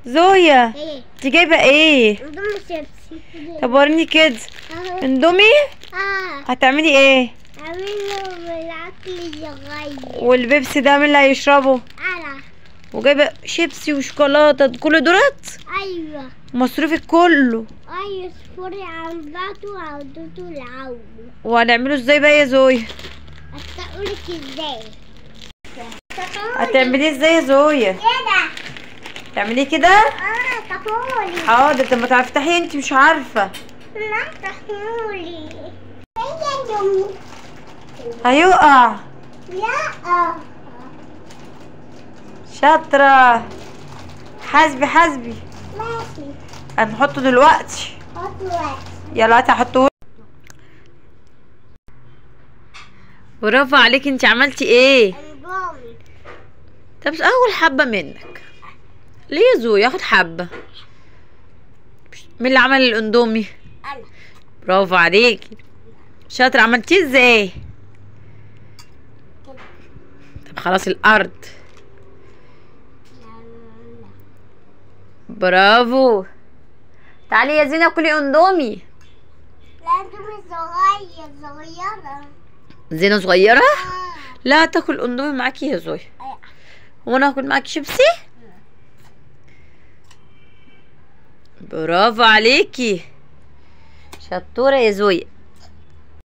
زويا ايه انت جايبه ايه نضم شيبسي طب وريني كده اهو اندومي اه هتعملي ايه عامله بالاكل صغير والبيبسي ده مين اللي هيشربه انا وجايبه شيبسي وشوكولاته كل دولت ايوه مصروفك كله ايوه صفوري عن بعضه وعودته العون وهنعمله ازاي بقى يا زويا هتقولك ازاي هتعمليه ازاي يا زويا كده تعمليه كده اه تقولي حاضر طب ما تفتحي انت مش عارفه لا تقولي هي دمي هيقع لا شاطره حاسبي حاسبي ماشي هنحطه دلوقتي حط واحد يلا هاتي هحطه برافو عليكي انت عملتي ايه انجومي طب اول حبه منك ليه يا زوي ياخد حبه مين اللي عمل الاندومي انا برافو عليكي شاطر عملتيه ازاي طب خلاص الارض برافو تعالي يا زينة كلي اندومي لا دمي صغير صغيرة زينة صغيرة آه. لا تاكل اندومي معاكي يا زوي أيوة. وانا اكل معاكي شيبسي برافو عليكي شطورة يا زوي